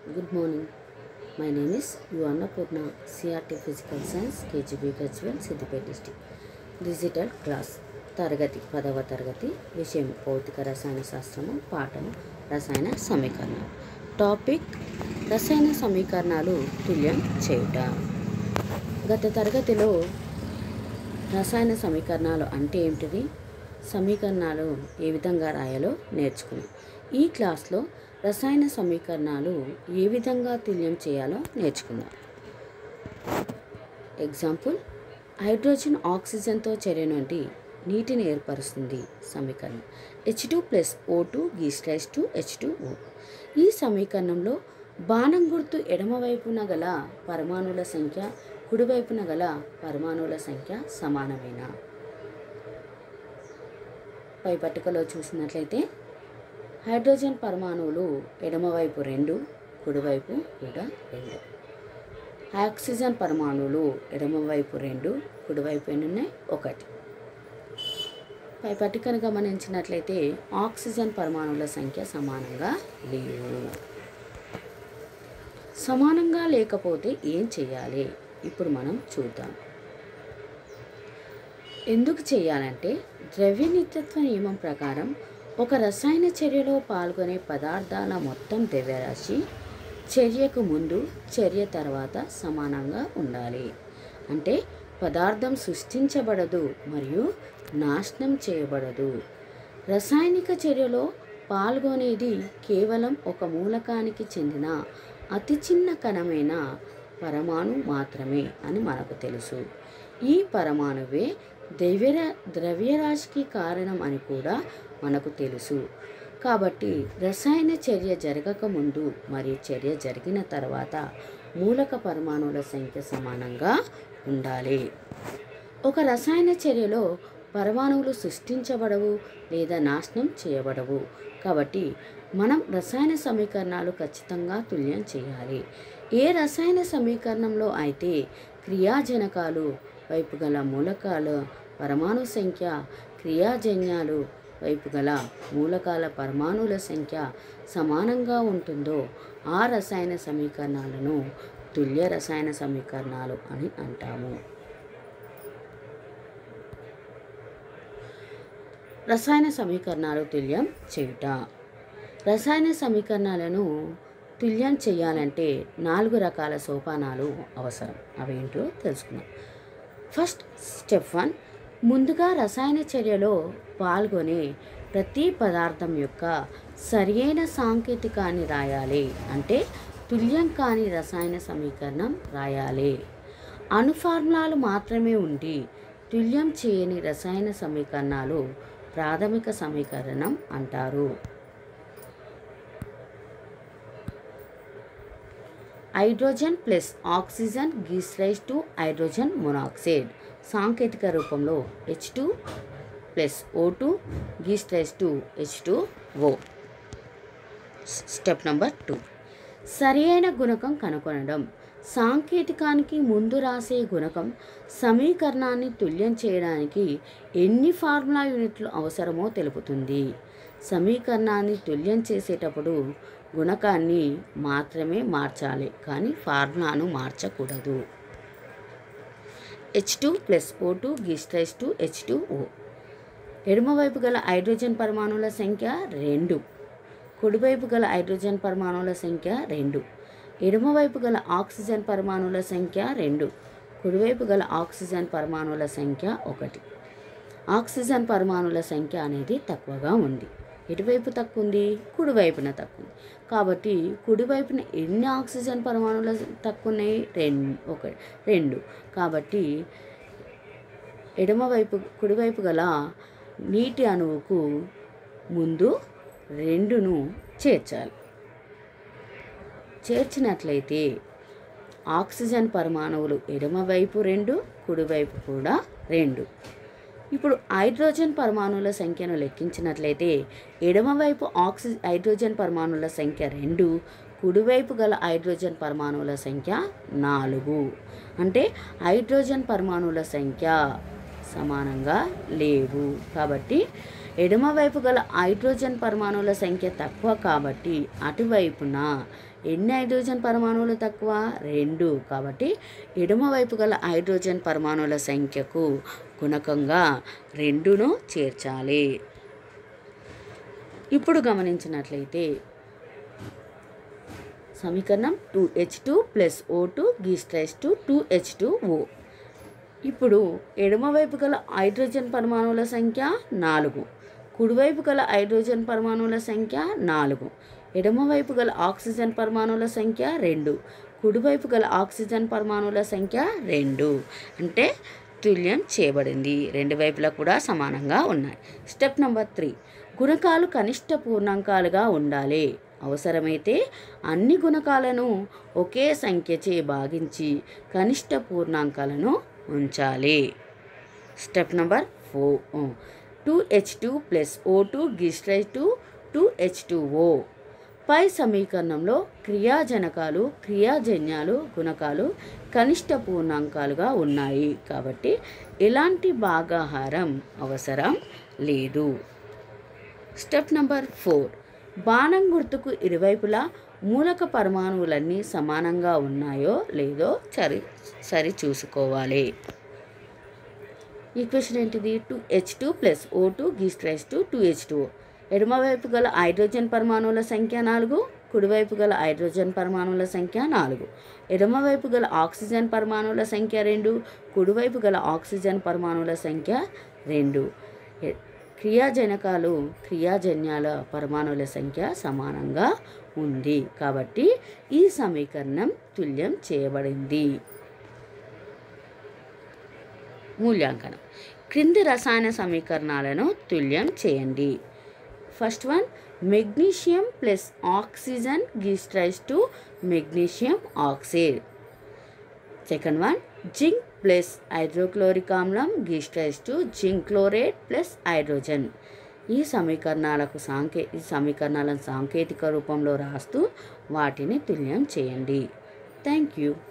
Good morning. My name is Yuannapurna, CRT Physical Science, KGB Festival, Siddipet district digital class తరగతి పదవ తరగతి విషయం భౌతిక రసాయన శాస్త్రము పాఠము రసాయన సమీకరణాలు టాపిక్ రసాయన సమీకరణాలు తుల్యం చేయుట గత తరగతిలో రసాయన సమీకరణాలు అంటే ఏమిటిది సమీకరణాలు ఏ విధంగా రాయాలో నేర్చుకున్నాం ఈ క్లాస్లో రసాయన సమీకరణాలు ఏ విధంగా తుల్యం చేయాలో నేర్చుకుందాం ఎగ్జాంపుల్ హైడ్రోజన్ ఆక్సిజన్తో చర్య నుండి నీటిని ఏర్పరుస్తుంది సమీకరణం H two plus O two gives rise to H two O ఈ సమీకరణంలో బాణం గుర్తు ఎడమవైపున గల పరమాణువుల సంఖ్య కుడివైపున గల పరమాణువుల సంఖ్య సమానమైన పై పట్టికలో చూసినట్లయితే హైడ్రోజన్ పరమాణువులు ఎడమవైపు రెండు కుడివైపు కూడా రెండు ఆక్సిజన్ పరమాణువులు ఎడమవైపు రెండు కుడివైపు ఎన్ని ఉన్నాయి ఒకటి పై పట్టికను గమనించినట్లయితే ఆక్సిజన్ పరమాణువుల సంఖ్య సమానంగా లేవు సమానంగా లేకపోతే ఏం చేయాలి ఇప్పుడు మనం చూద్దాం ఎందుకు చేయాలంటే ద్రవ్య నిత్యత్వ నియమం ప్రకారం ఒక రసాయన చర్యలో పాల్గొనే పదార్థాల మొత్తం ద్రవ్యరాశి చర్యకు ముందు చర్య తర్వాత సమానంగా ఉండాలి అంటే పదార్థం సృష్టించబడదు మరియు నాశనం చేయబడదు రసాయనిక చర్యలో పాల్గొనేది కేవలం ఒక మూలకానికి చెందిన అతి చిన్న కణమైన పరమాణు మాత్రమే అని మనకు తెలుసు ఈ పరమాణువే ద్రవ్య ద్రవ్యరాశికి కారణం అని కూడా మనకు తెలుసు కాబట్టి రసాయన చర్య జరగక ముందు మరియు చర్య జరిగిన తర్వాత మూలక పరమాణువుల సంఖ్య సమానంగా ఉండాలి ఒక రసాయన చర్యలో పరమాణువులు సృష్టించబడవు లేదా నాశనం చేయబడవు కాబట్టి మనం రసాయన సమీకరణాలు ఖచ్చితంగా తుల్యం చేయాలి ఏ రసాయన సమీకరణంలో అయితే క్రియాజనకాలు వైపు గల మూలకాల పరమాణు సంఖ్య క్రియాజన్యాలు వైపు గల మూలకాల పరమాణువుల సంఖ్య సమానంగా ఉంటుందో ఆ రసాయన సమీకరణాలను తుల్య రసాయన సమీకరణాలు అని అంటాము రసాయన సమీకరణాలు తుల్యం చేయుట రసాయన సమీకరణాలను తుల్యం చేయాలంటే నాలుగు రకాల సోపానాలు అవసరం అవేంటో తెలుసుకుందాం ఫస్ట్ స్టెప్ వన్ ముందుగా రసాయన చర్యలో పాల్గొనే ప్రతి పదార్థం యొక్క సరియైన సాంకేతికాన్ని రాయాలి అంటే తుల్యం కాని రసాయన సమీకరణం రాయాలి అణు ఫార్ములాలు మాత్రమే ఉండి తుల్యం చేయని రసాయన సమీకరణాలు ప్రాథమిక సమీకరణం అంటారు hydrogen plus oxygen gives rise to hydrogen monoxide సాంకేతిక రూపంలో H two plus O two gives rise to H two O step number two సరి అయిన గుణకం కనుగొనడం సాంకేతికానికి ముందు రాసే గుణకం సమీకరణాన్ని తుల్యం చేయడానికి ఎన్ని ఫార్ములా యూనిట్లు అవసరమో తెలుపుతుంది సమీకరణాన్ని తుల్యం చేసేటప్పుడు గుణకాన్ని మాత్రమే మార్చాలి కానీ ఫార్ములాను మార్చకూడదు H two plus O two gives rise to H two O ఎడమవైపు గల హైడ్రోజన్ పరమాణువుల సంఖ్య రెండు కుడివైపు గల హైడ్రోజన్ పరమాణువుల సంఖ్య రెండు ఎడమవైపు గల ఆక్సిజన్ పరమాణువుల సంఖ్య రెండు కుడివైపు గల ఆక్సిజన్ పరమాణువుల సంఖ్య ఒకటి ఆక్సిజన్ పరమాణువుల సంఖ్య అనేది తక్కువగా ఉంది ఎటువైపు తక్కువ ఉంది కుడివైపున తక్కువ ఉంది కాబట్టి కుడివైపున ఎన్ని ఆక్సిజన్ పరమాణువులు తక్కువ ఉన్నాయి రెండు ఒక రెండు కాబట్టి ఎడమవైపు కుడివైపు గల నీటి అణువుకు ముందు రెండును చేర్చాలి చేర్చినట్లయితే ఆక్సిజన్ పరమాణువులు ఎడమవైపు రెండు కుడివైపు కూడా రెండు ఇప్పుడు హైడ్రోజన్ పరమాణువుల సంఖ్యను లెక్కించినట్లయితే ఎడమవైపు ఆక్సి హైడ్రోజన్ పరమాణువుల సంఖ్య రెండు కుడివైపు గల హైడ్రోజన్ పరమాణువుల సంఖ్య నాలుగు అంటే హైడ్రోజన్ పరమాణువుల సంఖ్య సమానంగా లేవు కాబట్టి ఎడమవైపు గల హైడ్రోజన్ పరమాణువుల సంఖ్య తక్కువ కాబట్టి అటువైపున ఎన్ని హైడ్రోజన్ పరమాణువులు తక్కువ రెండు కాబట్టి ఎడమవైపు గల హైడ్రోజన్ పరమాణువుల సంఖ్యకు గుణకంగా రెండును చేర్చాలి ఇప్పుడు గమనించినట్లయితే సమీకరణం two H two plus O two gives rise to two H two O ఇప్పుడు ఎడమవైపు గల హైడ్రోజన్ పరమాణువుల సంఖ్య నాలుగు కుడివైపు గల హైడ్రోజన్ పరమాణువుల సంఖ్య నాలుగు ఎడమవైపు గల ఆక్సిజన్ పరమాణువుల సంఖ్య రెండు కుడివైపు గల ఆక్సిజన్ పరమాణువుల సంఖ్య రెండు అంటే తుల్యం చేయబడింది రెండు వైపులా కూడా సమానంగా ఉన్నాయి స్టెప్ నెంబర్ త్రీ గుణకాలు కనిష్ట పూర్ణాంకాలుగా ఉండాలి అవసరమైతే అన్ని గుణకాలను ఒకే సంఖ్యచే భాగించి కనిష్ట పూర్ణాంకాలను ఉంచాలి step number four two H two plus O two gives rise to two H two O పై సమీకరణంలో క్రియాజనకాలు క్రియాజన్యాలు గుణకాలు కనిష్ట పూర్ణాంకాలుగా ఉన్నాయి కాబట్టి ఎలాంటి భాగాహారం అవసరం లేదు స్టెప్ నంబర్ ఫోర్ బాణం గుర్తుకు ఇరువైపులా మూలక పరమాణువులన్నీ సమానంగా ఉన్నాయో లేదో సరి సరి చూసుకోవాలి ఈక్వేషన్ ఏంటిది two H two plus O two gives rise to two H two ఎడమవైపు గల హైడ్రోజన్ పరమాణువుల సంఖ్య నాలుగు కుడివైపు గల హైడ్రోజన్ పరమాణువుల సంఖ్య నాలుగు ఎడమవైపు గల ఆక్సిజన్ పరమాణువుల సంఖ్య రెండు కుడివైపు గల ఆక్సిజన్ పరమాణువుల సంఖ్య రెండు ఎ- క్రియాజనకాలు క్రియాజన్యాల పరమాణువుల సంఖ్య సమానంగా ఉంది కాబట్టి ఈ సమీకరణం తుల్యం చేయబడింది మూల్యాంకనం క్రింది రసాయన సమీకరణాలను తుల్యం చేయండి first one magnesium plus oxygen gives rise to magnesium oxide second one zinc plus hydrochloric ఆమ్లం gives rise to zinc chlorate plus hydrogen ఈ సమీకరణాలకు సాంకే ఈ సమీకరణాలను సాంకేతిక రూపంలో రాస్తూ వాటిని తుల్యం చేయండి థ్యాంక్ యూ